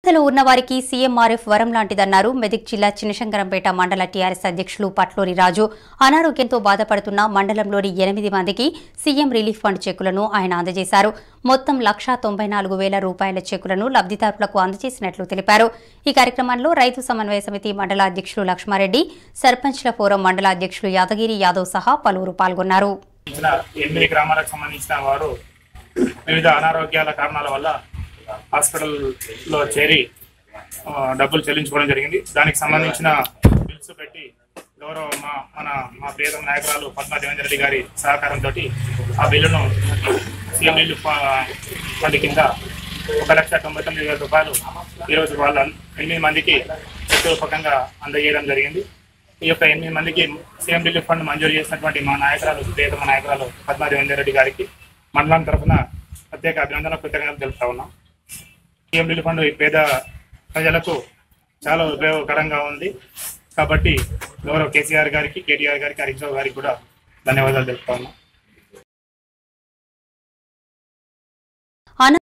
లో ఉన్న వారికి సీఎంఆర్ఎఫ్ వరం లాంటిదన్నారు మెదక్ జిల్లా చిన్నశంకరంపేట మండల టీఆర్ఎస్ అధ్యక్షులు పట్లూరి రాజు అనారోగ్యంతో బాధపడుతున్న మండలంలోని ఎనిమిది మందికి సీఎం రిలీఫ్ ఫండ్ చెక్కులను ఆయన అందజేశారు మొత్తం లక్షా తొంభై నాలుగు వేల రూపాయల చెక్కులను లబ్ధిదారులకు అందజేసినట్లు తెలిపారు ఈ కార్యక్రమంలో రైతు సమన్వయ సమితి మండల అధ్యక్షులు లక్ష్మారెడ్డి సర్పంచ్ల ఫోరం మండల అధ్యక్షులు యాదగిరి యాదవ్ సహా పలువురు పాల్గొన్నారు ఇచ్చిన ఎనిమిది గ్రామాలకు సంబంధించిన వారు వివిధ అనారోగ్యాల కారణాల వల్ల హాస్పిటల్లో చేరి ఆ, డబ్బులు చెల్లించుకోవడం జరిగింది దానికి సంబంధించిన బిల్స్ పెట్టి గౌరవ మా మన మా ప్రియతమ నాయకురాలు పద్మా దేవేంద్ర రెడ్డి గారి సహకారంతో ఆ బిల్లును సీఎం బిల్లు ఫండ్ కింద ఒక లక్ష తొంభై తొమ్మిది వేల రూపాయలు ఈరోజు వాళ్ళ ఎనిమిది మందికి రూపకంగా అందజేయడం జరిగింది ఈ యొక్క ఎనిమిది మందికి సీఎం రిలీఫ్ ఫండ్ మంజూరు చేసినటువంటి మా నాయకురాలు ప్రియతమ నాయకురాలు పద్మా దేవేందర్ రెడ్డి గారికి మండలం తరఫున ప్రత్యేక అభినందన కృతజ్ఞతలు తెలుపుతా ఉన్నాం సీఎం రిలీఫ్ ఫండ్ ఈ పేద ప్రజలకు చాలా ఉపయోగకరంగా ఉంది కాబట్టి గౌరవ కేసీఆర్ గారికి కేటీఆర్ గారికి హరీష్ రావు గారికి కూడా ధన్యవాదాలు తెలుపుతా ఉన్నాం